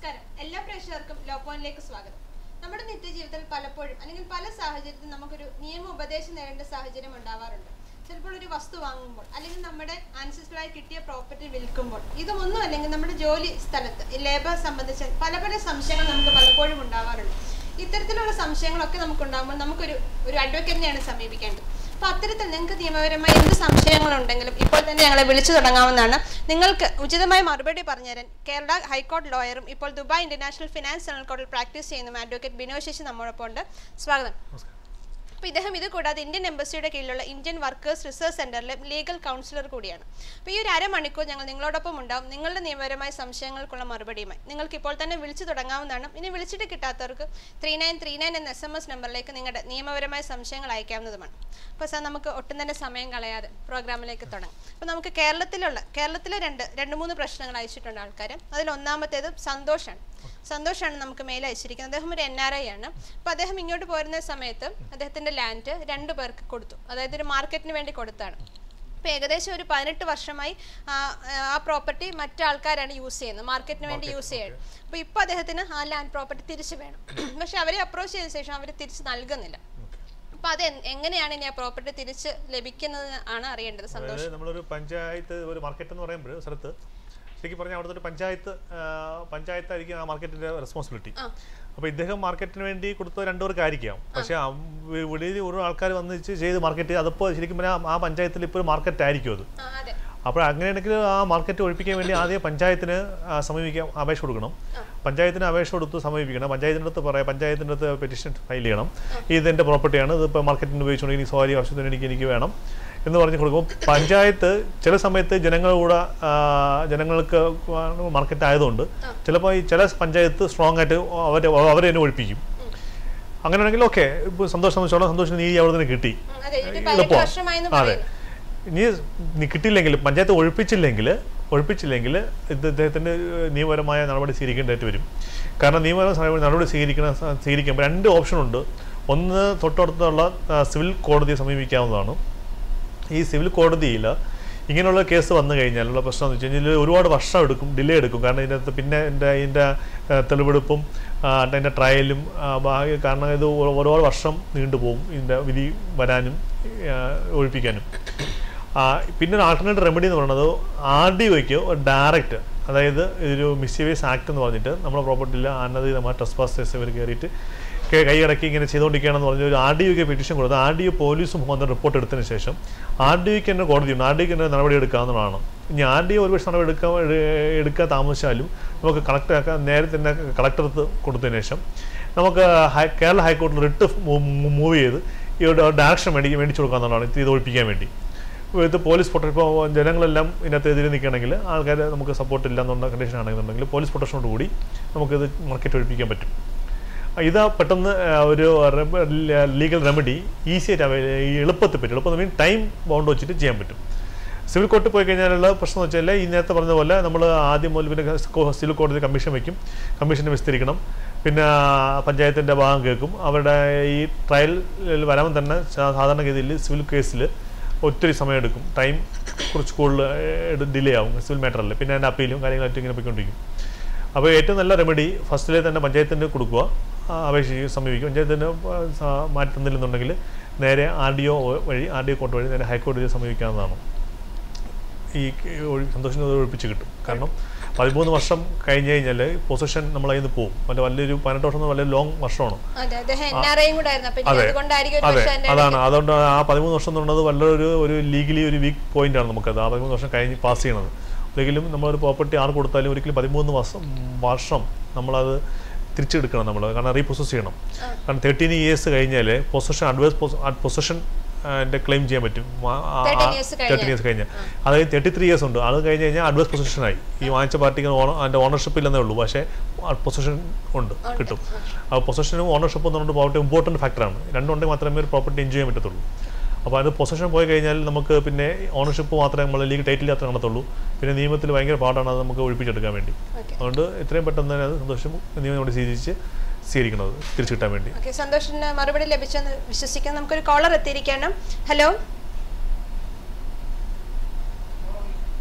നമസ്കാരം എല്ലാ പ്രേക്ഷകർക്കും ലോ പോയിന്റിലേക്ക് സ്വാഗതം നമ്മുടെ നിത്യജീവിതത്തിൽ പലപ്പോഴും അല്ലെങ്കിൽ പല സാഹചര്യത്തിൽ നമുക്കൊരു നിയമ ഉപദേശം നേടേണ്ട സാഹചര്യം ഉണ്ടാവാറുണ്ട് ചിലപ്പോൾ ഒരു വസ്തു വാങ്ങുമ്പോൾ അല്ലെങ്കിൽ നമ്മുടെ ആൻസിസ്റ്ററായി കിട്ടിയ പ്രോപ്പർട്ടി വിൽക്കുമ്പോൾ ഇതൊന്നും അല്ലെങ്കിൽ നമ്മുടെ ജോലി സ്ഥലത്ത് ലേബർ സംബന്ധിച്ച് പല പല സംശയങ്ങൾ നമുക്ക് പലപ്പോഴും ഉണ്ടാവാറുണ്ട് ഇത്തരത്തിലുള്ള സംശയങ്ങളൊക്കെ നമുക്കുണ്ടാകുമ്പോൾ നമുക്കൊരു ഒരു അഡ്വക്കേറ്റിനെയാണ് സമീപിക്കേണ്ടത് അപ്പോൾ അത്തരത്തിൽ നിങ്ങൾക്ക് നിയമപരമായ എന്ത് സംശയങ്ങളുണ്ടെങ്കിലും ഇപ്പോൾ തന്നെ ഞങ്ങളെ വിളിച്ചു തുടങ്ങാവുന്നതാണ് നിങ്ങൾക്ക് ഉചിതമായ മറുപടി പറഞ്ഞുതരാൻ കേരള ഹൈക്കോടതി ലോയറും ഇപ്പോൾ ദുബായ് ഇന്റർനാഷണൽ ഫിനാൻസ് ജനറൽ കോർട്ടിൽ പ്രാക്ടീസ് ചെയ്യുന്ന അഡ്വക്കേറ്റ് ബിനോയ് ശശി നമ്മോടൊപ്പം ഉണ്ട് സ്വാഗതം അപ്പോൾ ഇദ്ദേഹം ഇത് കൂടാതെ ഇന്ത്യൻ എംബസിയുടെ കീഴിലുള്ള ഇന്ത്യൻ വർക്കേഴ്സ് റിസർച്ച് സെന്ററിലെ ലീഗൽ കൗൺസിലർ കൂടിയാണ് അപ്പോൾ ഈ ഒരു അരമണിക്കൂർ ഞങ്ങൾ നിങ്ങളോടൊപ്പം ഉണ്ടാവും നിങ്ങളുടെ നിയമപരമായ സംശയങ്ങൾക്കുള്ള മറുപടിയുമായി നിങ്ങൾക്ക് ഇപ്പോൾ തന്നെ വിളിച്ചു തുടങ്ങാവുന്നതാണ് ഇനി വിളിച്ചിട്ട് കിട്ടാത്തവർക്ക് ത്രീ നയൻ ത്രീ നയൻ എന്ന എസ് എം എസ് നമ്പറിലേക്ക് നിങ്ങളുടെ നിയമപരമായ സംശയങ്ങൾ അയക്കാവുന്നതുമാണ് അപ്പോൾ സാർ നമുക്ക് ഒട്ടും തന്നെ സമയം കളയാതെ പ്രോഗ്രാമിലേക്ക് തുടങ്ങാം അപ്പോൾ നമുക്ക് കേരളത്തിലുള്ള കേരളത്തിലെ രണ്ട് രണ്ട് മൂന്ന് പ്രശ്നങ്ങൾ അയച്ചിട്ടുണ്ട് ആൾക്കാർ അതിൽ ഒന്നാമത്തേത് സന്തോഷാണ് സന്തോഷാണ് നമുക്ക് മെയിൽ അയച്ചിരിക്കുന്നത് അദ്ദേഹം ഒരു എൻ ആർ ഐ ആണ് അപ്പോൾ അദ്ദേഹം ഇങ്ങോട്ട് പോരുന്ന സമയത്ത് അദ്ദേഹത്തിന്റെ ലാൻഡ് രണ്ടു പേർക്ക് കൊടുത്തു അതായത് ഒരു മാർക്കറ്റിന് വേണ്ടി കൊടുത്താണ് അപ്പോൾ ഏകദേശം ഒരു പതിനെട്ട് വർഷമായി ആ ആ പ്രോപ്പർട്ടി മറ്റാൾക്കാരാണ് യൂസ് ചെയ്യുന്നത് മാർക്കറ്റിന് വേണ്ടി യൂസ് ചെയ്യുന്നത് അപ്പോൾ ഇപ്പോൾ അദ്ദേഹത്തിന് ആ ലാൻഡ് പ്രോപ്പർട്ടി തിരിച്ചു വേണം പക്ഷെ അവരെ അപ്രോച്ച് ചെയ്ത ശേഷം അവർ തിരിച്ച് നൽകുന്നില്ല അപ്പോൾ അത് എൻ- എങ്ങനെയാണ് ഇനി ആ പ്രോപ്പർട്ടി തിരിച്ച് ലഭിക്കുന്നത് ആണ് അറിയേണ്ടത് സന്തോഷം അതായത് നമ്മളൊരു പഞ്ചായത്ത് ഒരു മാർക്കറ്റ് എന്ന് പറയുമ്പോൾ സ്ഥലത്ത് ശരിക്കും പറഞ്ഞാൽ അവിടുത്തെ ഒരു പഞ്ചായത്ത് ആ, പഞ്ചായത്തായിരിക്കും ആ മാർക്കറ്റിന്റെ റെസ്പോൺസിബിലിറ്റി ആ അപ്പോൾ ഇദ്ദേഹം മാർക്കറ്റിന് വേണ്ടി കൊടുത്ത രണ്ടുപേർക്കായിരിക്കാം പക്ഷേ ആ വെ- വെളിയിൽ ഒരു ആൾക്കാർ വന്ന് ചെ- ചെയ്ത് മാർക്കറ്റ് അതിപ്പോൾ ശരിക്കും പറഞ്ഞാൽ ആ പഞ്ചായത്തിൽ ഇപ്പോൾ ഒരു മാർക്കറ്റ് ആയിരിക്കും അത് ആ അതെ അപ്പോൾ അങ്ങനെയാണെങ്കിൽ ആ മാർക്കറ്റ് ഒഴിപ്പിക്കാൻ വേണ്ടി ആദ്യം പഞ്ചായത്തിന് ആ, സമീപിക്കാൻ അപേക്ഷ കൊടുക്കണം പഞ്ചായത്തിന് അപേക്ഷ കൊടുത്ത് സമീപിക്കണം പഞ്ചായത്തിൻ്റെ അടുത്ത് പറയാം പഞ്ചായത്തിൻ്റെ അടുത്ത് പെറ്റീഷൻ ഫയൽ ചെയ്യണം ഇത് എൻ്റെ പ്രോപ്പർട്ടിയാണ് ഇതിപ്പോൾ മാർക്കറ്റിന് ഉപയോഗിച്ചുകൊണ്ട് എനിക്ക് സ്വാഭാവിക ആവശ്യത്തിന് എനിക്ക് എനിക്ക് വേണം എന്ന് പറഞ്ഞ് കൊടുക്കും പഞ്ചായത്ത് ചില സമയത്ത് ജനങ്ങളുടെ ആ, ജനങ്ങൾക്ക് മാർക്കറ്റ് ആയതുകൊണ്ട് ചിലപ്പോൾ ഈ ചില പഞ്ചായത്ത് സ്ട്രോങ് ആയിട്ട് അവർ അവരെ തന്നെ ഒഴിപ്പിക്കും അങ്ങനെയാണെങ്കിൽ ഓക്കെ ഇപ്പോൾ സന്തോഷം സംബന്ധിച്ചോളം സന്തോഷം നീതി അവിടെ നിന്ന് കിട്ടി ഉം, അതെ ഇത് പതിനെട്ട് എളുപ്പമാണ്. വർഷമായി എന്ന് അതെ പറയുന്നു ഇനി നീ കിട്ടിയില്ലെങ്കിൽ പഞ്ചായത്ത് ഒഴിപ്പിച്ചില്ലെങ്കിൽ ഒഴിപ്പിച്ചില്ലെങ്കിൽ ഇത് ഇദ്ദേഹത്തിന് നിയമപരമായ നടപടി സ്വീകരിക്കേണ്ടതായിട്ട് വരും കാരണം നിയമപരമായ നടപടി സ്വീകരിക്കുന്ന സ്വീകരിക്കുമ്പോൾ രണ്ട് ഓപ്ഷൻ ഉണ്ട് ഒന്ന് തൊട്ടടുത്തുള്ള ആ, സിവിൽ കോടതിയെ സമീപിക്കാവുന്നതാണ് ഈ സിവിൽ കോടതിയിൽ ഇങ്ങനെയുള്ള കേസ് വന്നു കഴിഞ്ഞാലുള്ള പ്രശ്നം എന്ന് വെച്ച് കഴിഞ്ഞാൽ ഒരുപാട് വർഷം എടുക്കും ഡിലേ എടുക്കും കാരണം ഇതിനകത്ത് പിന്നെ എൻ്റെ ഇതിൻ്റെ തെളിവെടുപ്പും ആ, അതിൻ്റെ ട്രയലും ആ, ബാക്കി കാരണം ഇത് ഒ- ഒരുപാട് വർഷം നീണ്ടുപോകും ഇതിൻ്റെ വിധി വരാനും ആ, ഒഴിപ്പിക്കാനും ആ, പിന്നെ ഒരു ആൾട്ടർനേറ്റ് റെമഡി എന്ന് പറയുന്നത് ആർ ഡി ഒയ്ക്ക് ഡയറക്റ്റ് അതായത് ഒരു മിസ്യൂവേസ് ആക്ട് എന്ന് പറഞ്ഞിട്ട് നമ്മുടെ പ്രോപ്പർട്ടിയിൽ അനധികൃതമായ ട്രസ്പാസ് ഇവർ കയറിയിട്ട് കെ- കൈയടക്കി ഇങ്ങനെ ചെയ്തുകൊണ്ടിരിക്കുകയാണെന്ന് പറഞ്ഞ ഒരു ആർ ഡി ഒക്ക് പെറ്റീഷൻ കൊടുത്ത് ആർ ഡി ഒ പോലീസും വന്ന് റിപ്പോർട്ട് എടുത്തതിന് ശേഷം ആർ ഡി ഒക്ക് തന്നെ കോടതിയുണ്ട് ആർ ഡി ഒക്ക് തന്നെ നടപടി എടുക്കാവുന്നതാണ് ഇനി ആർ ഡി ഒ ഒരുപക്ഷെ നടപടി എടുക്കാൻ എ- എടുക്കാൻ താമസിച്ചാലും നമുക്ക് കളക്ടർ നേരെ തന്നെ കളക്ടർക്ക് കൊടുത്തതിന് ശേഷം നമുക്ക് ഹൈ- കേരള ഹൈക്കോടതിയിൽ റിട്ട് മൂവ് ചെയ്ത് ഈ ഒരു ഡയറക്ഷൻ മേടി മേടിച്ചു കൊടുക്കാവുന്നതാണ് ഇത് ഒഴിപ്പിക്കാൻ വേണ്ടി ഇത് പോലീസ് പ്രൊട്ടക്ഷൻ ഇപ്പോൾ ജനങ്ങളെല്ലാം ഇതിനകത്ത് എതിരെ നിൽക്കുകയാണെങ്കിൽ ആൾക്കാർ നമുക്ക് സപ്പോർട്ട് ഇല്ല എന്നുള്ള കണ്ടീഷൻ ആണെന്നുണ്ടെങ്കിൽ പോലീസ് പ്രൊട്ടക്ഷനോട് കൂടി നമുക്കിത് മാർക്കറ്റ് ഒഴിപ്പിക്കാൻ പറ്റും ഇത് പെട്ടെന്ന് ആ, ഒരു ലീഗൽ റെമഡി ഈസി ആയിട്ട് അവൈ- ഈ എളുപ്പത്തിൽ പറ്റും എളുപ്പം മീൻ ടൈം ബൗണ്ട് വെച്ചിട്ട് ചെയ്യാൻ പറ്റും സിവിൽ കോർട്ടിൽ പോയി കഴിഞ്ഞാലുള്ള പ്രശ്നം എന്ന് വെച്ചാൽ ഈ നേരത്തെ പറഞ്ഞ പോലെ നമ്മൾ ആദ്യം മുതൽ പിന്നെ കോ- സിവിൽ കോടതി കമ്മീഷൻ വയ്ക്കും കമ്മീഷനെ വിസ്തരിക്കണം പിന്നെ പഞ്ചായത്തിൻ്റെ ഭാഗം കേൾക്കും അവരുടെ ഈ ട്രയലിൽ വരാൻ തന്നെ സാ- സാധാരണഗതിയിൽ സിവിൽ കേസിൽ ഒത്തിരി സമയം എടുക്കും ടൈം കുറച്ച് കൂടുതൽ ഡിലേ ആവും സിവിൽ മാറ്ററിൽ പിന്നെ അതിൻ്റെ അപ്പീലും കാര്യങ്ങളായിട്ട് ഇങ്ങനെ പോയിക്കൊണ്ടിരിക്കും അപ്പോൾ ഏറ്റവും നല്ല റെമഡി ഫസ്റ്റിലെ തന്നെ പഞ്ചായത്തിന് കൊടുക്കുക ആ, അപേക്ഷിച്ച് സമീപിക്കും പഞ്ചായത്തിന് മാറ്റുന്നില്ലെന്നുണ്ടെങ്കിൽ നേരെ ആർ ഡി ഒ വഴി ആർ ഡി ഒ കോർട്ട് വഴി നേരെ ഹൈക്കോടതിയെ സമീപിക്കാവുന്നതാണ് ഈ ഒഴി- സന്തോഷം ഒഴിപ്പിച്ച് കിട്ടും കാരണം പതിമൂന്ന് വർഷം കഴിഞ്ഞ് കഴിഞ്ഞാൽ പൊസിഷൻ നമ്മളതിൽ നിന്ന് പോകും മറ്റേ വലിയൊരു പതിനെട്ട് വർഷം എന്ന് വലിയ ലോങ് വർഷമാണ് അതെ അദ്ദേഹം എൻ ആർ ഐയും കൂടെ ആയിരുന്നു അപ്പൊ ഇനി അതെ അതുകൊണ്ടായിരിക്കും ഒരു അതെ പക്ഷേ അതിന്റെ അതാണ് അതുകൊണ്ട് ആ പതിമൂന്ന് വർഷം എന്ന് പറയുന്നത് വളരെ ഒരു ലീഗലി ഒരു വീക്ക് പോയിന്റ് ആണ് നമുക്കത് ആ പതിമൂന്ന് വർഷം കഴിഞ്ഞ് പാസ് ചെയ്യണത് ഒരിക്കലും നമ്മളൊരു പ്രോപ്പർട്ടി ആർ കൊടുത്താലും ഒരിക്കലും പതിമൂന്ന് വർഷം വർഷം നമ്മളത് തിരിച്ചെടുക്കണം നമ്മൾ കാരണം റീപ്രൊസസ് ചെയ്യണം കാരണം തേർട്ടീൻ ഇയേഴ്സ് കഴിഞ്ഞാൽ പൊസഷൻ അഡ്വൈസ് പൊസഷൻ എൻ്റെ ക്ലെയിം ചെയ്യാൻ പറ്റും 13 years കഴിഞ്ഞാൽ. തേർട്ടീൻ ഇയേഴ്സ് കഴിഞ്ഞാൽ അതായത് തേർട്ടി ത്രീ ഇയേഴ്സ് ഉണ്ട് അത് കഴിഞ്ഞ് കഴിഞ്ഞാൽ അഡ്വൈസ് പൊസിഷനായി ഈ വാങ്ങിച്ച പാർട്ടിക്ക് ഓണ അതിൻ്റെ ഓണർഷിപ്പ് ഇല്ലെന്നേ ഉള്ളൂ പക്ഷേ പൊസിഷൻ ഉണ്ട് കിട്ടും ആ പൊസിഷനും ഓണർഷിപ്പും എന്ന് പറഞ്ഞിട്ട് പ്രോപ്പർട്ടി ഇമ്പോർട്ടൻറ്റ് ഫാക്ടറാണ് രണ്ടുണ്ടെങ്കിൽ മാത്രമേ ഒരു പ്രോപ്പർട്ടി എൻജോയ് ചെയ്യാൻ പറ്റത്തുള്ളൂ അപ്പോൾ അത് പൊസിഷൻ പോയി കഴിഞ്ഞാൽ നമുക്ക് പിന്നെ ഓണർഷിപ്പ് മാത്രമേ നമ്മൾ ലീഗ് ടൈറ്റിൽ മാത്രമേ കാണത്തുള്ളൂ പിന്നെ നിയമത്തിൽ ഭയങ്കര പാടാണ് അത് നമുക്ക് ഒഴിപ്പിച്ചെടുക്കാൻ വേണ്ടി ഓക്കെ അതുകൊണ്ട് എത്രയും പെട്ടെന്ന് തന്നെ അത് സന്തോഷം നിയമം ഇവിടെ സ്വീകരിച്ച് സ്വീകരിക്കുന്നത് തിരിച്ചു കിട്ടാൻ വേണ്ടി ഓക്കെ സന്തോഷിന് മറുപടി ലഭിച്ചെന്ന് വിശ്വസിക്കുന്നു നമുക്കൊരു കോളർ എത്തിയിരിക്കണം ഹലോ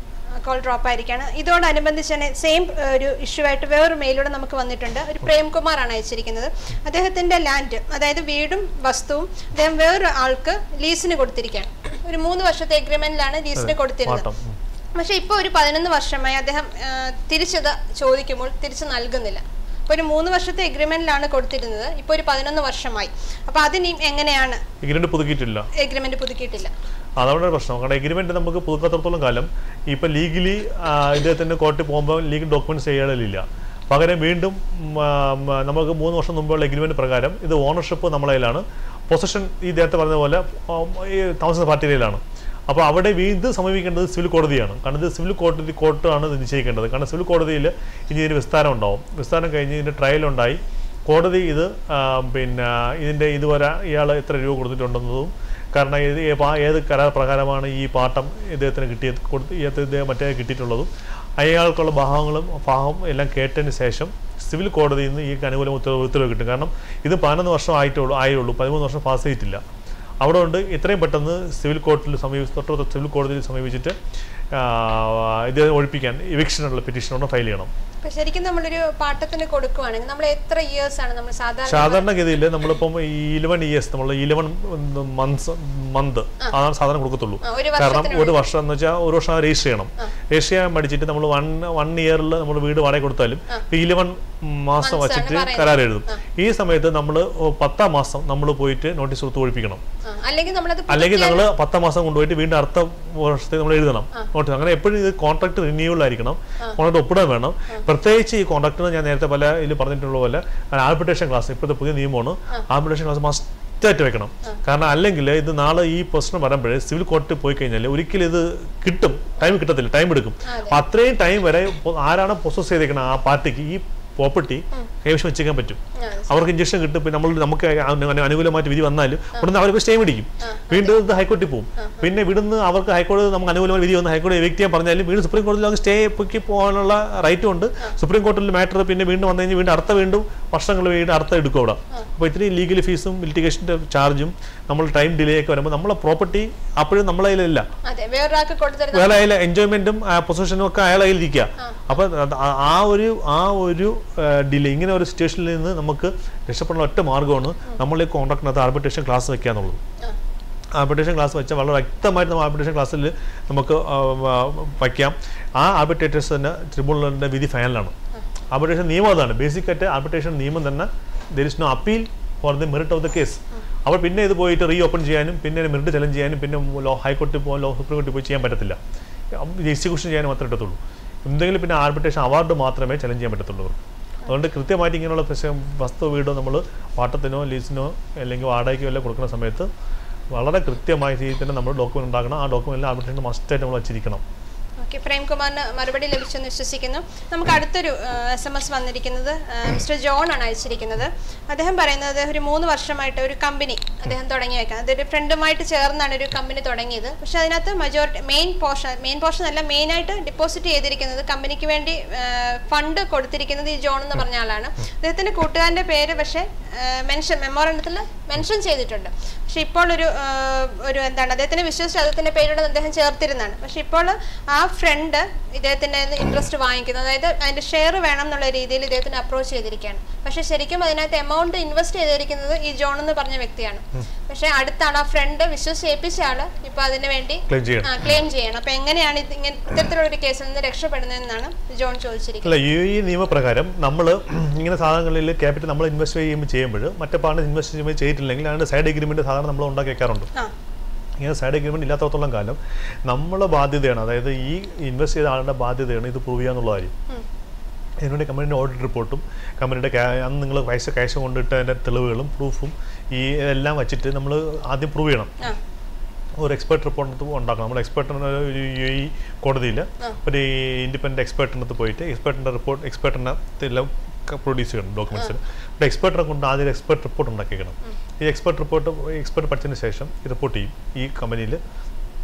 കോൾ ഡ്രോപ്പ് ആയിരിക്കാണ് ഇതോടനുബന്ധിച്ച് തന്നെ സെയിം ഒരു ഇഷ്യൂ ആയിട്ട് വേറൊരു മെയിലൂടെ നമുക്ക് വന്നിട്ടുണ്ട് ഒരു പ്രേംകുമാർ ആണ് അയച്ചിരിക്കുന്നത് അദ്ദേഹത്തിന്റെ ലാൻഡ് അതായത് വീടും വസ്തുവും അദ്ദേഹം വേറൊരു ആൾക്ക് ലീസിന് കൊടുത്തിരിക്കുകയാണ് ഒരു മൂന്ന് വർഷത്തെ എഗ്രിമെന്റിലാണ് ലീസിന് കൊടുത്തിരുന്നത് പാട്ടം ഉം. പക്ഷെ ഇപ്പോൾ ഒരു പതിനൊന്ന് വർഷമായി അദ്ദേഹം ആ, തിരിച്ചത് ചോദിക്കുമ്പോൾ തിരിച്ചു നൽകുന്നില്ല അപ്പോൾ ഒരു മൂന്ന് വർഷത്തെ എഗ്രിമെന്റിലാണ് കൊടുത്തിരുന്നത് ഇപ്പോൾ ഒരു പതിനൊന്ന് വർഷമായി അപ്പോൾ അതിനി എങ്ങനെയാണ് എഗ്രിമെന്റ് പുതുക്കിയിട്ടില്ല എഗ്രിമെന്റ് പുതുക്കിയിട്ടില്ല അതാണ് ഒരു പ്രശ്നം കാരണം എഗ്രിമെന്റ് നമുക്ക് പുതുക്കാത്തടത്തോളം കാലം ഇപ്പം ലീഗലി ഇദ്ദേഹത്തിന് കോർട്ടിൽ പോകുമ്പോൾ ലീഗൽ ഡോക്യുമെന്റ്സ് ചെയ്യലില്ല പകരം വീണ്ടും ഉം, ആ, ഉം, നമുക്ക് മൂന്ന് വർഷം മുമ്പുള്ള എഗ്രിമെന്റ് പ്രകാരം ഇത് ഓണർഷിപ്പ് നമ്മളെ കയ്യിലാണ് പൊസിഷൻ ഈ നേരത്തെ പറഞ്ഞ പോലെ ഉം, ഈ താമസ പാർട്ടിയിലാണ് അപ്പോൾ അവിടെ വീണ്ടും സമീപിക്കേണ്ടത് സിവിൽ കോടതിയാണ് കാരണം ഇത് സിവിൽ കോടതി കോർട്ടാണ് ഇത് നിശ്ചയിക്കേണ്ടത് കാരണം സിവിൽ കോടതിയിൽ ഇനി ഇതിന് വിസ്താരം ഉണ്ടാവും വിസ്താരം കഴിഞ്ഞ് ഇതിൻ്റെ ട്രയൽ ഉണ്ടായി കോടതി ഇത് ആ, പിന്നെ ഇതിൻ്റെ ഇതുവരെ ഇയാൾ എത്ര രൂപ കൊടുത്തിട്ടുണ്ടെന്നതും കാരണം ഇത് ഏ- പാ- ഏത് കരാർ പ്രകാരമാണ് ഈ പാട്ടം ഇദ്ദേഹത്തിന് കിട്ടിയത് കൊടുത്ത് ഇദ്ദേഹത്തിന് ഇദ്ദേഹം മറ്റേ കിട്ടിയിട്ടുള്ളതും അയാൾക്കുള്ള ഭാഗങ്ങളും ഭാഗം എല്ലാം കേട്ടതിന് ശേഷം സിവിൽ കോടതിയിൽ നിന്ന് ഈ അനുകൂല ഉത്തരവ് ഉത്തരവ് കിട്ടും കാരണം ഇത് പതിനൊന്ന് വർഷം ആയിട്ടുള്ളൂ ആയുള്ളൂ പതിമൂന്ന് വർഷം പാസ് ചെയ്തിട്ടില്ല അവിടെ കൊണ്ട് ഇത്രയും പെട്ടെന്ന് സിവിൽ കോർട്ടിൽ സമീപിച്ച് തൊട്ടടുത്ത സിവിൽ കോടതിയിൽ സമീപിച്ചിട്ട് ആ, ഇത് ഒഴിപ്പിക്കാൻ ഇവിക്ഷനുള്ള പെറ്റീഷനോട് ഫയൽ ചെയ്യണം ഇപ്പൊ ശരിക്കും നമ്മളൊരു പാട്ടത്തിന് കൊടുക്കുവാണെങ്കിൽ നമ്മൾ എത്ര ഇയേഴ്സ് ആണ് നമ്മൾ സാധാരണ സാധാരണഗതിയിൽ നമ്മളിപ്പം ഈ ഇലവൻ ഇയേഴ്സ് നമ്മൾ ഇലവൻ മന്ത്സ് മന്ത് അതാണ് സാധനം കൊടുക്കത്തുള്ളൂ ആ, ഒരു കാരണം വർഷത്തിന് ഒരു വർഷം എന്ന് വെച്ചാൽ ഒരു വർഷം രജിസ്റ്റർ ചെയ്യണം രജിസ്റ്റർ ചെയ്യാൻ പഠിച്ചിട്ട് നമ്മൾ വൺ വൺ ഇയറിൽ നമ്മൾ വീട് വാടക കൊടുത്താലും ഇലവൻ മാസം ആണ് വച്ചിട്ട് പറയുന്നത്. കരാർ എഴുതും ഈ സമയത്ത് നമ്മൾ പത്താം മാസം നമ്മൾ പോയിട്ട് നോട്ടീസ് കൊടുത്ത് ഒഴിപ്പിക്കണം ആ, അല്ലെങ്കിൽ നമ്മളത് അല്ലെങ്കിൽ നമ്മൾ പത്താം മാസം കൊണ്ടുപോയിട്ട് വീണ്ടും അടുത്ത വർഷത്തെ നമ്മൾ എഴുതണം നോട്ടീസ് അങ്ങനെ എപ്പോഴും ഇത് കോൺട്രാക്ട് റിന്യൂവൽ ആയിരിക്കണം കോൺട്രാക്ട് ഒപ്പിടാൻ വേണം പ്രത്യേകിച്ച് ഈ കോൺട്രാക്ടിന് ഞാൻ നേരത്തെ പല ഇതിൽ പറഞ്ഞിട്ടുള്ള പോലെ ആർബിട്രേഷൻ ക്ലാസ് ഇപ്പോഴത്തെ പുതിയ നിയമമാണ് ആർബിട്രേഷൻ ക്ലാസ് മസ്റ്റായിട്ട് വെക്കണം കാരണം അല്ലെങ്കിൽ ഇത് നാളെ ഈ പ്രശ്നം വരുമ്പോഴേ സിവിൽ കോർട്ടിൽ പോയി കഴിഞ്ഞാൽ ഒരിക്കലും ഇത് കിട്ടും ടൈം കിട്ടത്തില്ല ടൈം എടുക്കും അപ്പൊ അത്രയും ടൈം വരെ പൊ- ആരാണ് പ്രൊസസ് ചെയ്തേക്കണം ആ പാർട്ടിക്ക് ഈ പ്രോപ്പർട്ടി കൈവശം വെച്ചേക്കാൻ പറ്റും ആ, അവർക്ക് ഇഞ്ചക്ഷൻ കിട്ടും പിന്നെ നമ്മൾ നമുക്ക് അനു- അനു- അനുകൂലമായിട്ട് വിധി വന്നാലും ഉടനെ അവർക്ക് സ്റ്റേ മേടിക്കും വീണ്ടും ഇത് ഹൈക്കോടതി പോകും പിന്നെ ഇവിടുന്ന് അവർക്ക് ഹൈക്കോടതി നമുക്ക് അനുകൂലമായ വിധി വന്ന് ഹൈക്കോടതി എവിക്റ്റ് ചെയ്യാൻ പറഞ്ഞാലും വീണ്ടും സുപ്രീം കോടതിയിൽ അവർക്ക് സ്റ്റേ പോകാനുള്ള റൈറ്റും ഉണ്ട് സുപ്രീം കോടതിയിൽ മാറ്റർ പിന്നെ വീണ്ടും വന്നു കഴിഞ്ഞാൽ വീണ്ടും അടുത്ത വീണ്ടും വർഷങ്ങൾ വീണ്ടും അടുത്ത എടുക്കും അവിടെ അപ്പോൾ ഇത്രയും ലീഗൽ ഫീസും ലിറ്റിഗേഷൻ്റെ ചാർജും നമ്മൾ ടൈം ഡിലേ ഒക്കെ വരുമ്പോൾ നമ്മളെ പ്രോപ്പർട്ടി അപ്പോഴും നമ്മളെ കയ്യിലല്ല അതെ വേറൊരാൾക്ക് കൊടുത്തിരുന്ന വേറെ അയാൾ എൻജോയ്മെന്റും പൊസിഷനും ഒക്കെ അയാളെ കയ്യിലിരിക്കുക അപ്പൊ അത് ആ- ആ ഒരു ആ ഒരു ഡിലേ ഇങ്ങനെ ഒരു സിറ്റുവേഷനിൽ നിന്ന് നമുക്ക് രക്ഷപ്പെടാനുള്ള ഒറ്റ മാർഗ്ഗമാണ് നമ്മൾ ഈ കോൺട്രാക്ടിനകത്ത് ആർബിട്രേഷൻ ക്ലാസ് വെക്കുക എന്നുള്ളത് ആ. ആർബിട്രേഷൻ ക്ലാസ് വെച്ചാൽ വളരെ വ്യക്തമായിട്ട് നമ്മൾ ആർബിട്രേഷൻ ക്ലാസ്സിൽ നമുക്ക് ആ, ആ, വയ്ക്കാം ആ ആർബിട്രേറ്റേഴ്സ് തന്നെ ട്രിബ്യൂണലിൻ്റെ വിധി ഫൈനലാണ് ആർബിട്രേഷൻ നിയമം അതാണ് ബേസിക് ആയിട്ട് ആർബിട്രേഷൻ നിയമം തന്നെ there is no appeal for the merit of the case അപ്പോൾ പിന്നെ ഇത് പോയിട്ട് റീ ഓപ്പൺ ചെയ്യാനും പിന്നെ മെറിറ്റ് ചലഞ്ച് ചെയ്യാനും പിന്നെ ലോ ഹൈക്കോടതി പോകാൻ ലോ സുപ്രീം കോടതി പോയി ചെയ്യാൻ പറ്റത്തില്ല എക്സിക്യൂഷൻ ചെയ്യാനും മാത്രമേ പറ്റത്തുള്ളൂ എന്തെങ്കിലും പിന്നെ ആർബിട്രേഷൻ അവാർഡ് മാത്രമേ ചലഞ്ച് ചെയ്യാൻ പറ്റത്തുള്ളൂ അവർക്ക്. അതുകൊണ്ട് കൃത്യമായിട്ട് ഇങ്ങനെയുള്ള പ്രശ്നം വസ്തു വീടോ നമ്മൾ പാട്ടത്തിനോ ലീസിനോ അല്ലെങ്കിൽ വാടകയ്ക്കോ എല്ലാം കൊടുക്കുന്ന സമയത്ത് വളരെ കൃത്യമായ രീതിയിൽ തന്നെ നമ്മൾ ഡോക്യുമെന്റ് ഉണ്ടാക്കണം ആ ഡോക്യുമെന്റിൽ ആർബിട്രേഷൻ മസ്റ്റായിട്ട് നമ്മൾ വച്ചിരിക്കണം ഓക്കെ പ്രേംകുമാറിന് മറുപടി ലഭിച്ചെന്ന് വിശ്വസിക്കുന്നു നമുക്ക് അടുത്തൊരു എസ് എം എസ് വന്നിരിക്കുന്നത് ആ, മിസ്റ്റർ ജോൺ ആണ് അയച്ചിരിക്കുന്നത് അദ്ദേഹം പറയുന്നത് അദ്ദേഹം ഒരു മൂന്ന് വർഷമായിട്ട് ഒരു കമ്പനി അദ്ദേഹം തുടങ്ങി വെക്കാൻ അതൊരു ഫ്രണ്ടുമായിട്ട് ചേർന്നാണ് ഒരു കമ്പനി തുടങ്ങിയത് പക്ഷെ അതിനകത്ത് majority main portion main portion അല്ല മെയിനായിട്ട് ഡിപ്പോസിറ്റ് ചെയ്തിരിക്കുന്നത് കമ്പനിക്ക് വേണ്ടി ഫണ്ട് കൊടുത്തിരിക്കുന്നത് ഈ ജോൺ എന്ന് പറഞ്ഞ ആളാണ് അദ്ദേഹത്തിന്റെ കൂട്ടുകാരന്റെ പേര് പക്ഷേ മെൻഷൻ മെമ്മോറണ്ടത്തിൽ മെൻഷൻ ചെയ്തിട്ടുണ്ട് പക്ഷെ ഇപ്പോൾ ഒരു ആ, ഒരു എന്താണ് അദ്ദേഹത്തിന് വിശ്വസിച്ച് അദ്ദേഹത്തിന്റെ പേരോട് അദ്ദേഹം ചേർത്തിരുന്നതാണ് പക്ഷെ ഇപ്പോൾ ആ ഫ്രണ്ട് ഇദ്ദേഹത്തിന്റെ ഇൻട്രസ്റ്റ് വാങ്ങിക്കുന്നത് അതായത് അതിന്റെ ഷെയർ വേണം എന്നുള്ള രീതിയിൽ ഇദ്ദേഹത്തിന് അപ്രോച്ച് ചെയ്തിരിക്കുകയാണ് പക്ഷെ ശരിക്കും അതിനകത്ത് എമൗണ്ട് ഇൻവെസ്റ്റ് ചെയ്തിരിക്കുന്നത് ഈ ജോൺ എന്ന് പറഞ്ഞ വ്യക്തിയാണ് പക്ഷെ അടുത്താണ് ആ ഫ്രണ്ട് വിശ്വസിച്ച് ഏൽപ്പിച്ച ആള് ഇപ്പൊ അതിന് വേണ്ടി ക്ലെയിം ചെയ്യണം ക്ലെയിം ചെയ്യണം അപ്പൊ എങ്ങനെയാണ് ഇത് ഇങ്ങനെ ഇത്തരത്തിലുള്ള ഒരു കേസിൽ നിന്ന് രക്ഷപ്പെടുന്നതെന്നാണ് ജോൺ ചോദിച്ചിരിക്കുന്നത് അല്ല യു ഈ നിയമപ്രകാരം നമ്മൾ ഇങ്ങനെ സാധനങ്ങളിൽ ക്യാപിറ്റൽ നമ്മൾ ഇൻവെസ്റ്റ് ചെയ്യുമ്പോൾ ചെയ്യുമ്പോൾ മറ്റേ പാർട്ടി ഇൻവെസ്റ്റ് ചെയ്യുമ്പോൾ ചെയ്തിട്ടില്ലെങ്കിൽ അതിൻ്റെ സൈഡ് എഗ്രിമെന്റ് സാധാരണ നമ്മൾ ഉണ്ടാക്കി വെക്കാറുണ്ട് ആ ഇങ്ങനെ സൈഡ് എഗ്രിമെന്റ് ഇല്ലാത്തത്തോളം കാലം നമ്മളെ ബാധ്യതയാണ് അതായത് ഈ ഇൻവെസ്റ്റ് ചെയ്ത ആളുടെ ബാധ്യതയാണ് ഇത് പ്രൂവ് ചെയ്യാന്നുള്ള കാര്യം ഉം. ഇതിനുവേണ്ടി കമ്പനിയുടെ ഓഡിറ്റ് റിപ്പോർട്ടും കമ്പനിയുടെ ക്യാ- അന്ന് നിങ്ങൾ പൈസ ക്യാഷ് കൊണ്ടിട്ടതിൻ്റെ തെളിവുകളും പ്രൂഫും ഈ എല്ലാം വെച്ചിട്ട് നമ്മൾ ആദ്യം പ്രൂവ് ചെയ്യണം ആ ഒരു എക്സ്പേർട്ട് റിപ്പോർട്ട് ഉണ്ടാക്കണം നമ്മൾ എക്സ്പേർട്ടിന് ഒരു യു ഈ കോടതിയിൽ ഒരു ഇൻഡിപെൻഡൻറ്റ് എക്സ്പേർട്ടിനകത്ത് പോയിട്ട് എക്സ്പേർട്ടിൻ്റെ റിപ്പോർട്ട് എക്സ്പേർട്ടിനെ എല്ലാം പ്രൊഡ്യൂസ് ചെയ്യണം ഡോക്യുമെൻറ്റ്സിൽ അപ്പോൾ എക്സ്പേർട്ടിനെ കൊണ്ട് ആദ്യം എക്സ്പേർട്ട് റിപ്പോർട്ട് ഉണ്ടാക്കിക്കണം ഈ എക്സ്പേർട്ട് റിപ്പോർട്ട് എക്സ്പേർട്ട് പഠിച്ചതിന് ശേഷം ഈ റിപ്പോർട്ട് ചെയ്യും ഈ കമ്പനിയിൽ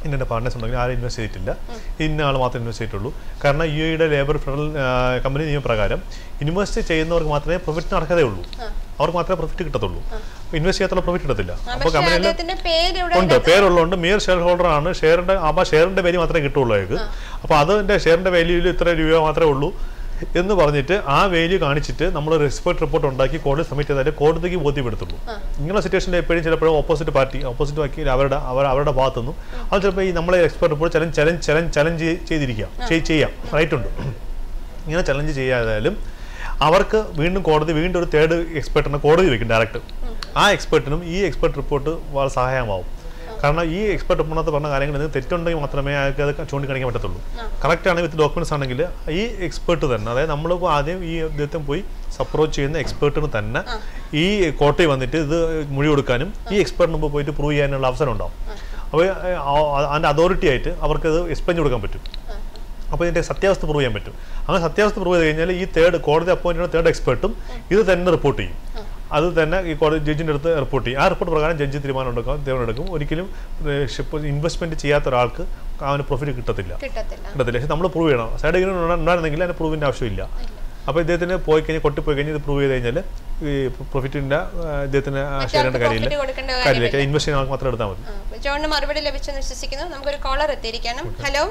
ഇന്ന പാർട്ട്നേഴ്സ് ഉണ്ടെങ്കിൽ ആരും ഇൻവെസ്റ്റ് ചെയ്തിട്ടില്ല ഇന്ന ആൾ മാത്രമേ ഇൻവെസ്റ്റ് ചെയ്തിട്ടുള്ളൂ കാരണം യു എയുടെ ലേബർ ഫെഡറൽ കമ്പനി നിയമപ്രകാരം ഇൻവെസ്റ്റ് ചെയ്യുന്നവർക്ക് മാത്രമേ പ്രോഫിറ്റ് നടക്കതേ അവർക്ക് മാത്രമേ പ്രോഫിറ്റ് കിട്ടത്തുള്ളൂ ഇൻവെസ്റ്റ് ചെയ്യാത്തുള്ള പ്രോഫിറ്റ് കിട്ടത്തില്ല ആ, അപ്പോൾ പക്ഷേ കമ്പനിയിൽ അദ്ദേഹത്തിന്റെ പേര് ഇവിടെ ഉണ്ട് പേരുള്ളതുകൊണ്ട് മിയർ ഷെയർ ഹോൾഡർ ആണ് ഷെയറിന്റെ അപ്പോൾ ഷെയറിന്റെ വാല്യൂ മാത്രമേ കിട്ടുള്ളൂ അയാൾക്ക് അപ്പോൾ അതിന്റെ ഷെയറിന്റെ വാല്യൂയിൽ ഇത്ര രൂപ മാത്രമേ ഉള്ളൂ എന്ന് പറഞ്ഞിട്ട് ആ വാല്യൂ കാണിച്ചിട്ട് നമ്മൾ ഒരു എക്സ്പെർട്ട് റിപ്പോർട്ട് ഉണ്ടാക്കി കോടതി സബ്മിറ്റ് ചെയ്താലേ കോടതിക്ക് ബോധ്യപ്പെടുത്തുള്ളൂ ഇങ്ങനെ സിറ്റുവേഷനിൽ എപ്പോഴും ചിലപ്പോഴും ഓപ്പോസിറ്റ് പാർട്ടി ഓപ്പോസിറ്റ് വക്കീൽ അവരുടെ അവർ അവരുടെ ഭാഗത്തുനിന്നും അത് ചിലപ്പോൾ ഈ നമ്മളെ expert report challenge challenge challenge challenge ചെയ്തിരിക്കാം ചെയ്- ചെയ്യാം റൈറ്റ് ഉണ്ട് ഇങ്ങനെ ചലഞ്ച് ചെയ്യാതായാലും അവർക്ക് വീണ്ടും കോടതി വീണ്ടും ഒരു തേർഡ് എക്സ്പെർട്ടിനെ കോടതി വെക്കും ഡയറക്റ്റ് ആ എക്സ്പെർട്ടിനും ഈ എക്സ്പെർട്ട് റിപ്പോർട്ട് വളരെ സഹായമാവും കാരണം ഈ എക്സ്പെർട്ട് റിപ്പോർട്ടിനകത്ത് പറഞ്ഞ കാര്യങ്ങൾ എന്തെങ്കിലും തെറ്റുണ്ടെങ്കിൽ മാത്രമേ അയാൾക്ക് അത് ചൂണ്ടിക്കാണിക്കാൻ പറ്റത്തുള്ളൂ കറക്റ്റ് ആണ് വിത്ത് ഡോക്യുമെന്റ്സ് ആണെങ്കിൽ ഈ എക്സ്പെർട്ട് തന്നെ അതായത് നമ്മളിപ്പോൾ ആദ്യം ഈ അദ്ദേഹത്തെ പോയി സപ്രോച്ച് ചെയ്യുന്ന എക്സ്പെർട്ടിന് തന്നെ ഈ കോർട്ടിൽ വന്നിട്ട് ഇത് മൊഴി കൊടുക്കാനും ഈ എക്സ്പെർട്ടിന് മുമ്പ് പോയിട്ട് പ്രൂവ് ചെയ്യാനുള്ള അവസരം ഉണ്ടാവും അപ്പോൾ അതിൻ്റെ അതോറിറ്റി ആയിട്ട് അവർക്ക് ഇത് എക്സ്പ്ലെയിൻ കൊടുക്കാൻ പറ്റും അപ്പോൾ ഇതിന്റെ സത്യാവസ്ഥ പ്രൂവ് ചെയ്യാൻ പറ്റും അങ്ങനെ സത്യാവസ്ഥ പ്രൂവ് ചെയ്ത് കഴിഞ്ഞാൽ ഈ തേർഡ് കോടതി അപ്പോയിന്റ് ചെയ്യുന്ന തേർഡ് എക്സ്പെർട്ടും ഇത് തന്നെ റിപ്പോർട്ട് ചെയ്യും അത് തന്നെ ഈ കോടതി ജഡ്ജിൻ്റെ അടുത്ത് റിപ്പോർട്ട് ചെയ്യും ആ റിപ്പോർട്ട് പ്രകാരം ജഡ്ജി തീരുമാനം എടുക്കും തീരുമാനം എടുക്കും ഒരിക്കലും ഇൻവെസ്റ്റ്മെന്റ് ചെയ്യാത്ത ഒരാൾക്ക് അവന് പ്രോഫിറ്റ് കിട്ടത്തില്ല കിട്ടത്തില്ല കിട്ടത്തില്ല പക്ഷെ നമ്മൾ പ്രൂവ് ചെയ്യണം സൈഡ് ഇങ്ങനെ ഉണ്ടായിരുന്നെങ്കിൽ അതിന് പ്രൂവിൻ്റെ ആവശ്യമില്ല അപ്പോൾ ഇദ്ദേഹത്തിന് പോയി കഴിഞ്ഞാൽ കൊട്ടി പോയി കഴിഞ്ഞാൽ ഇത് പ്രൂവ് ചെയ്ത് കഴിഞ്ഞാൽ ഈ പ്രോഫിറ്റിൻ്റെ ഇദ്ദേഹത്തിന് ഷെയറിൻ്റെ കാര്യമില്ല profit കൊടുക്കേണ്ട കാര്യമില്ല ഇൻവെസ്റ്റ് ചെയ്യുന്ന ആൾക്ക് മാത്രം എടുത്താൽ മതി ആ, അപ്പോൾ ജോണിന് മറുപടി ലഭിച്ചെന്ന് വിശ്വസിക്കുന്നു നമുക്കൊരു കോളർ എത്തിയിരിക്കണം hello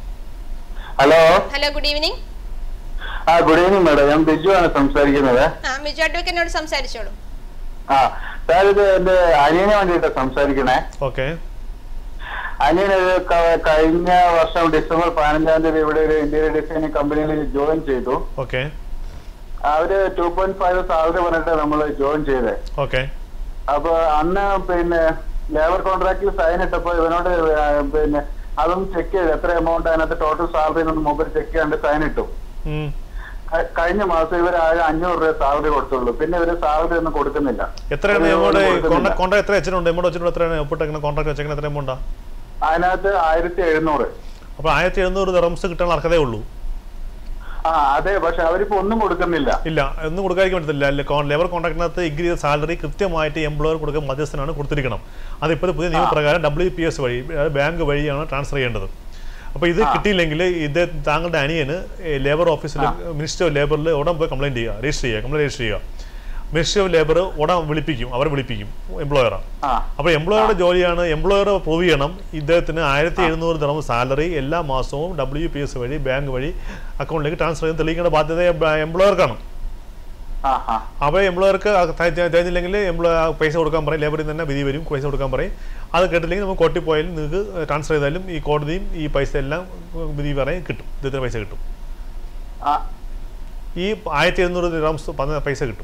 hello hello good evening ആ ഗുഡ് ഈവനിങ് മാഡം ഞാൻ ബിജു ആണ് സംസാരിക്കുന്നത് ആ മിജു അഡ്വക്കേറ്റിനോട് സംസാരിച്ചോളൂ ആ സാർ ഇത് എന്റെ അനിയനെ വേണ്ടിയിട്ട് സംസാരിക്കണേ ഓക്കെ അനിയൻ ഒരു ക- കഴിഞ്ഞ വർഷം ഡിസംബർ പതിനഞ്ചാം തീയതി ഇവിടെ ഒരു ഇന്ത്യൻ ഡിസൈനിങ് കമ്പനിയിൽ ജോയിൻ ചെയ്തു ഓക്കെ അവര് ടു പോയിന്റ് ഫൈവ് സാലറി പറഞ്ഞിട്ട് നമ്മൾ ജോയിൻ ചെയ്തേ ഓക്കെ അപ്പൊ അന്ന് പിന്നെ ലേബർ കോൺട്രാക്റ്റിൽ സൈൻ ഇട്ടപ്പോ ഇവനോട് ആ, പിന്നെ അതും ചെക്ക് ചെയ്ത് എത്ര എമൗണ്ട് അതിനകത്ത് ടോട്ടൽ സാലറി എന്നൊന്ന് മൊബൈൽ ചെക്ക് ചെയ്യാണ്ട് സൈൻ ഇട്ടു ക- കഴിഞ്ഞ മാസം ഇവർ ആകെ അഞ്ഞൂറ് രൂപ സാലറി കൊടുത്തുള്ളൂ പിന്നെ ഇവര് സാലറി ഒന്നും കൊടുക്കുന്നില്ല എത്രയാണ് ഒരു എമൗണ്ട് കൊടുക്കുന്നില്ല. കോൺട്രാക്ട് എത്ര വെച്ചിട്ടുണ്ട് എമൗണ്ട് വെച്ചിട്ടുണ്ട് എത്രയാണ് ഒപ്പിട്ടെങ്ങനെ കോൺട്രാക്ട് വെച്ചെങ്ങനെ എത്ര എമൗണ്ടാ അതിനകത്ത് ആയിരത്തി എഴുന്നൂറ് അപ്പോൾ ആയിരത്തി എഴുന്നൂറ് ദിറംസ് കിട്ടാൻ അർഹതേ ഉള്ളൂ ആ അതെ പക്ഷെ അവരിപ്പോ ഒന്നും കൊടുക്കുന്നില്ല ഇല്ല ഒന്നും കൊടുക്കാതിരിക്കാൻ പറ്റത്തില്ല ലേബർ കോൺട്രാക്ടിനകത്ത് എഗ്രി ചെയ്ത സാലറി കൃത്യമായിട്ട് എംപ്ലോയർ കൊടുക്കാൻ മധ്യസ്ഥനാണ് കൊടുത്തിരിക്കണം അതിപ്പോൾ പുതിയ നിയമപ്രകാരം ഡബ്ല്യു പി എസ് വഴി അതായത് ബാങ്ക് വഴിയാണ് ട്രാൻസ്ഫർ ചെയ്യേണ്ടത് അപ്പോൾ ഇത് കിട്ടിയില്ലെങ്കിൽ ഇത് താങ്കളുടെ അനിയന് ലേബർ ഓഫീസിൽ മിനിസ്റ്റർ ഓഫ് ലേബറിൽ ഉടൻ പോയി കംപ്ലൈൻറ്റ് ചെയ്യുക രജിസ്റ്റർ ചെയ്യുക കംപ്ലൈൻറ്റ് രജിസ്റ്റർ ചെയ്യുക മിനിസ്റ്റർ ഓഫ് ലേബർ ഉടൻ വിളിപ്പിക്കും അവരെ വിളിപ്പിക്കും എംപ്ലോയറാണ് ആ അപ്പോൾ എംപ്ലോയറുടെ ജോലിയാണ് എംപ്ലോയർ പ്രൂവ് ചെയ്യണം ഇദ്ദേഹത്തിന് ആയിരത്തി എഴുന്നൂറ് ദിറം സാലറി എല്ലാ മാസവും ഡബ്ല്യു പി എസ് വഴി ബാങ്ക് വഴി അക്കൗണ്ടിലേക്ക് ട്രാൻസ്ഫർ ചെയ്ത് തെളിയിക്കേണ്ട ബാധ്യത എംപ്ലോയർക്കാണ് ആ ആ അപ്പോൾ എംപ്ലോയർക്ക് തികഞ്ഞില്ലെങ്കിൽ എംപ്ലോയർ പൈസ കൊടുക്കാൻ പറയും ലേബറിൽ നിന്ന് തന്നെ വിധി വരും പൈസ കൊടുക്കാൻ പറയും അത് കേട്ടില്ലെങ്കിൽ നമുക്ക് കോർട്ടിൽ പോയാലും നിങ്ങൾക്ക് ട്രാൻസ്ഫർ ചെയ്താലും ഈ കോടതിയും ഈ പൈസ എല്ലാം വിധി പറയും കിട്ടും ഇദ്ദേഹത്തിന് പൈസ കിട്ടും ആ ഈ ആയിരത്തി എഴുന്നൂറ് ദിറംസ് പറഞ്ഞ പൈസ കിട്ടും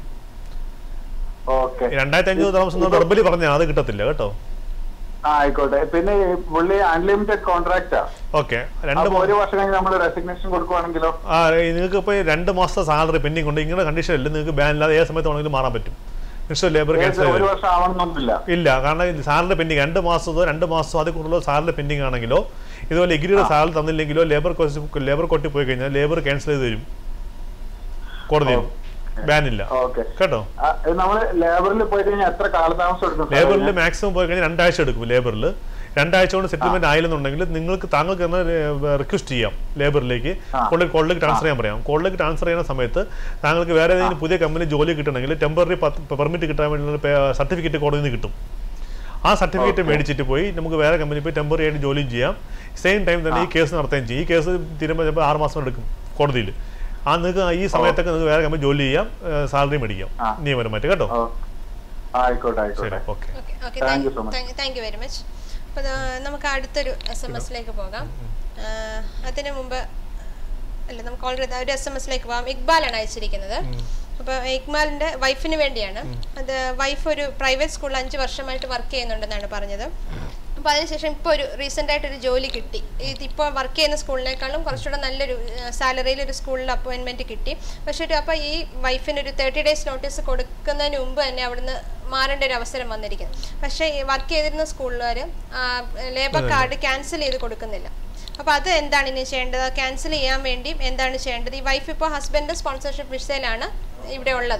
ഓക്കെ രണ്ടായിരത്തി അഞ്ഞൂറ് ദിറംസ് എന്ന് വെർബലി പറഞ്ഞാൽ അത് കിട്ടത്തില്ല കേട്ടോ ആ ആയിക്കോട്ടെ പിന്നെ ഈ പുള്ളി അൺലിമിറ്റഡ് കോൺട്രാക്റ്റാ ഓക്കെ രണ്ട് അപ്പൊ ഒരു വർഷം കഴിഞ്ഞ് നമ്മൾ റെസിഗ്നേഷൻ കൊടുക്കുവാണെങ്കിലോ ആ നിങ്ങൾക്ക് ഇപ്പോൾ രണ്ട് മാസത്തെ സാലറി പെൻഡിങ് ഉണ്ട് ഇങ്ങനെ കണ്ടീഷനില്ല നിങ്ങൾക്ക് ബാൻ ഇല്ലാതെ ഏത് സമയത്ത് വേണമെങ്കിലും മാറാൻ പറ്റും മിനിസ്റ്റർ ലേബർ ഏത് ക്യാൻസൽ ഒരു വർഷം ആവണമെന്നൊന്നുമില്ല ഇല്ല കാരണം സാലറി പെൻഡിങ് രണ്ട് മാസത്തോ രണ്ട് മാസത്തോ അതിൽ കൂടുതലോ സാലറി പെൻഡിങ് ആണെങ്കിലോ ഇതുപോലെ എഗ്രിയുടെ സാലറി തന്നില്ലെങ്കിലോ ലേബർ ലേബർ കോർട്ടിൽ പോയി കഴിഞ്ഞാൽ ലേബർ ക്യാൻസൽ ചെയ്ത് തരും കോടതിയിൽ ബാൻ ഇല്ല ഓക്കെ കേട്ടോ നമ്മള് ലേബറിൽ പോയി കഴിഞ്ഞാൽ എത്ര കാലതാമസം എടുക്കും സാർ ലേബറിൽ ഇതിന്? മാക്സിമം പോയി കഴിഞ്ഞാൽ രണ്ടാഴ്ച എടുക്കും ലേബറിൽ രണ്ടാഴ്ച കൊണ്ട് സെറ്റിൽമെന്റ് ആയില്ലെന്നുണ്ടെങ്കിൽ നിങ്ങൾക്ക് താങ്കൾക്ക് തന്നെ റിക്വസ്റ്റ് ചെയ്യാം ലേബറിലേക്ക് ആ. കോളിലേക്ക് കോളിലേക്ക് ട്രാൻസ്ഫർ ചെയ്യാൻ പറയാം കോളിലേക്ക് ട്രാൻസ്ഫർ ചെയ്യുന്ന സമയത്ത് താങ്കൾക്ക് വേറെ ഏതെങ്കിലും പുതിയ കമ്പനി ജോലി കിട്ടണമെങ്കിൽ ടെമ്പററി പെർമിറ്റ് കിട്ടാൻ വേണ്ടിയുള്ള സർട്ടിഫിക്കറ്റ് കോടതിയിൽ നിന്ന് കിട്ടും ആ സർട്ടിഫിക്കറ്റ് Okay. മേടിച്ചിട്ട് പോയി നമുക്ക് വേറെ കമ്പനി പോയി ടെമ്പററി ആയിട്ട് ജോലി ചെയ്യാം സെയിം ടൈം തന്നെ ഈ കേസ് നടത്തുകയും ചെയ്യും ഈ കേസ് തീരുമ്പോൾ ചിലപ്പോൾ ആറ് മാസം എടുക്കും കോടതിയിൽ ആ നിങ്ങൾക്ക് ഈ സമയത്തൊക്കെ നിങ്ങൾക്ക് വേറെ കമ്പനി ജോലി ചെയ്യാം സാലറി മേടിക്കാം ആ. നിയമപരമായിട്ട് കേട്ടോ ഓ. ആയിക്കോട്ടെ ശരി ആയിക്കോട്ടെ okay okay okay Thank you so much. Thank you very much അപ്പോൾ നമുക്ക് അടുത്തൊരു എസ് എം എസിലേക്ക് പോകാം ആ, അതിനു മുമ്പ് അല്ല നമുക്ക് ഓൾറെഡി ഒരു എസ് എം എസിലേക്ക് പോകാം ഇക്ബാലാണ് അയച്ചിരിക്കുന്നത് അപ്പോൾ ഇക്ബാലിൻ്റെ വൈഫിന് വേണ്ടിയാണ് അത് വൈഫ് ഒരു പ്രൈവറ്റ് സ്കൂളിൽ അഞ്ച് വർഷമായിട്ട് വർക്ക് ചെയ്യുന്നുണ്ടെന്നാണ് പറഞ്ഞത് അപ്പോൾ അതിനുശേഷം ഇപ്പോൾ ഒരു റീസെൻ്റ് ആയിട്ട് ഒരു ജോലി കിട്ടി ഇത് ഇപ്പോൾ വർക്ക് ചെയ്യുന്ന സ്കൂളിനേക്കാളും കുറച്ചുകൂടെ നല്ലൊരു സാലറിയിൽ ഒരു സ്കൂളിൽ അപ്പോയിൻമെൻറ്റ് കിട്ടി പക്ഷേ ഒരു അപ്പോൾ ഈ വൈഫിന് ഒരു തേർട്ടി ഡേയ്സ് നോട്ടീസ് കൊടുക്കുന്നതിന് മുമ്പ് തന്നെ അവിടുന്ന് മാറേണ്ട ഒരു അവസരം വന്നിരിക്കുന്നു പക്ഷേ ഈ വർക്ക് ചെയ്തിരുന്ന സ്കൂളുകാർ ലേബർ കാർഡ് ക്യാൻസൽ ചെയ്ത് കൊടുക്കുന്നില്ല അപ്പോൾ അത് എന്താണ് ഇനി ചെയ്യേണ്ടത് ക്യാൻസൽ ചെയ്യാൻ വേണ്ടി എന്താണ് ചെയ്യേണ്ടത് ഈ വൈഫ് ഇപ്പോൾ ഹസ്ബൻഡ് സ്പോൺസർഷിപ്പ് വിസയിലാണ് ഇവിടെ ഉള്ളത്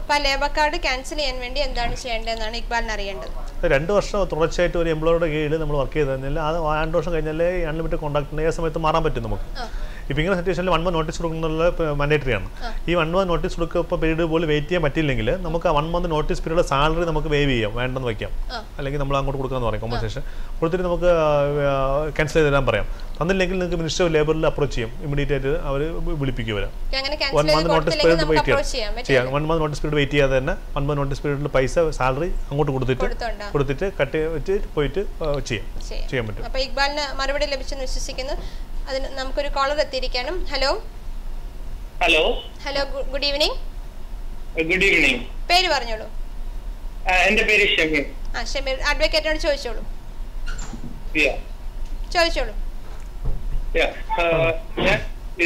അപ്പൊ ആ ലേബർ കാർഡ് ക്യാൻസൽ ചെയ്യാൻ വേണ്ടി എന്താണ് ചെയ്യേണ്ടതെന്നാണ് ഇക്ബാലിന് അറിയേണ്ടത് രണ്ട് വർഷം തുടർച്ചയായിട്ട് ഒരു എംപ്ലോയറുടെ കീഴിൽ നമ്മൾ വർക്ക് ചെയ്ത് കഴിഞ്ഞാൽ ആ രണ്ട് വർഷം കഴിഞ്ഞാൽ അൺലിമിറ്റഡ് കോൺട്രാക്ട് ഏത് സമയത്ത് മാറാൻ പറ്റും നമുക്ക് ഇപ്പം ഇങ്ങനെ സിറ്റുവേഷനിൽ വൺ മന്ത് നോട്ടീസ് കൊടുക്കുന്നുള്ള മാൻഡേറ്ററി ആണ് ഈ വൺ മന്ത് നോട്ടീസ് കൊടുക്കുമ്പോൾ പീരീഡ് പോലും വെയിറ്റ് ചെയ്യാൻ പറ്റില്ലെങ്കിൽ നമുക്ക് ആ one month notice period salary നമുക്ക് വേവ് ചെയ്യാം വേണ്ടെന്ന് വയ്ക്കാം അല്ലെങ്കിൽ നമ്മൾ അങ്ങോട്ട് കൊടുക്കാമെന്ന് പറയും കോമ്പൻസേഷൻ കൊടുത്തിട്ട് നമുക്ക് ക്യാൻസൽ ചെയ്ത് തരാൻ പറയാം തന്നില്ലെങ്കിൽ നിങ്ങൾക്ക് മിനിസ്റ്റർ ഓഫ് ലേബറിൽ അപ്രോച്ച് ചെയ്യും ഇമ്മീഡിയറ്റ് ആയിട്ട് അവർ വിളിപ്പിക്കും വരാം അങ്ങനെ വൺ ക്യാൻസൽ മന്ത് ചെയ്ത് നോട്ടീസ് കൊടുത്തില്ലെങ്കിൽ പീരീഡ് നമുക്ക് വെയിറ്റ് അപ്രോച്ച് ചെയ്യാൻ ചെയ്യാം പറ്റും ചെയ്യാം one month notice period wait ചെയ്യാതെ തന്നെ വൺ മന്ത് നോട്ടീസ് പീരീഡിൽ പൈസ സാലറി അങ്ങോട്ട് കൊടുത്തിട്ട് കൊടുത്തോണ്ടാ കൊടുത്തിട്ട് കട്ട് വെച്ച് പോയിട്ട് ആ, ചെയ്യാം ചെയ്യാം ചെയ്യാൻ പറ്റും അപ്പൊ ഇക്ബാലിന് മറുപടി ലഭിച്ചെന്ന് വിശ്വസിക്കുന്നു അതിന് നമുക്കൊരു കോളർ എത്തിയിരിക്കണം hello hello hello good evening good evening പേര് പറഞ്ഞോളൂ എന്റെ പേര് ഷമീർ ആ ഷമീർ അഡ്വക്കേറ്റിനോട് ചോദിച്ചോളൂ Yeah. ചോദിച്ചോളൂ Yeah. Uh, ഞാൻ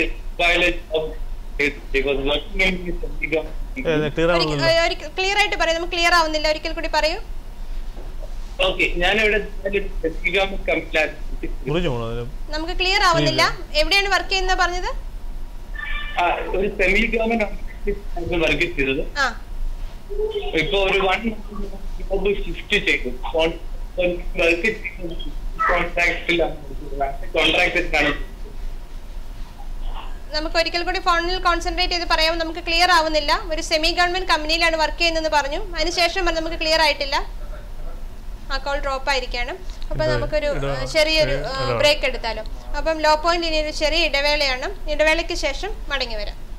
biology was working in Chandigarh. Clear ആണല്ലോ ക്ലിയർ ആയിട്ട് പറയൂ നമുക്ക് ക്ലിയർ ആവുന്നില്ല ഒരിക്കൽ കൂടി പറയൂ Okay, ഞാനിവിടെ ചണ്ഡിഗാം കമ്പനിയിലാണ് മുറിഞ്ഞു പോകണം അതിന് നമുക്ക് ക്ലിയർ ആവുന്നില്ല എവിടെയാണ് വർക്ക് ചെയ്യുന്നത് പറഞ്ഞത് ആ, ഒരു സെമി ഗവൺമെന്റ് വർക്ക് ചെയ്തത് ആ ഇപ്പൊ ഒരു വൺ ജോബ് ഷിഫ്റ്റ് ചെയ്തു വർക്ക് കോൺട്രാക്ടിലാണ് കോൺട്രാക്ടിലാണ് നമുക്ക് ഒരിക്കൽ കൂടി ഫോണിൽ കോൺസെൻട്രേറ്റ് ചെയ്ത് പറയാം നമുക്ക് ക്ലിയർ ആവുന്നില്ല ഒരു സെമി ഗവൺമെന്റ് കമ്പനിയിലാണ് വർക്ക് ചെയ്യുന്നതെന്ന് പറഞ്ഞു അതിനുശേഷം പറഞ്ഞു നമുക്ക് ക്ലിയർ ആയിട്ടില്ല ആ കോൾ ഡ്രോപ്പ് ആയിരിക്കാണ് അപ്പൊ ഇത് നമുക്കൊരു ഇട- ഏഹ്, ചെറിയൊരു ഇടവേള. ബ്രേക്ക് എടുത്താലോ അപ്പം ലോ പോയിന്റ് ഇനി ഒരു ചെറിയ ഇടവേളയാണ് ഇടവേളയ്ക്ക് ശേഷം മടങ്ങി വരാം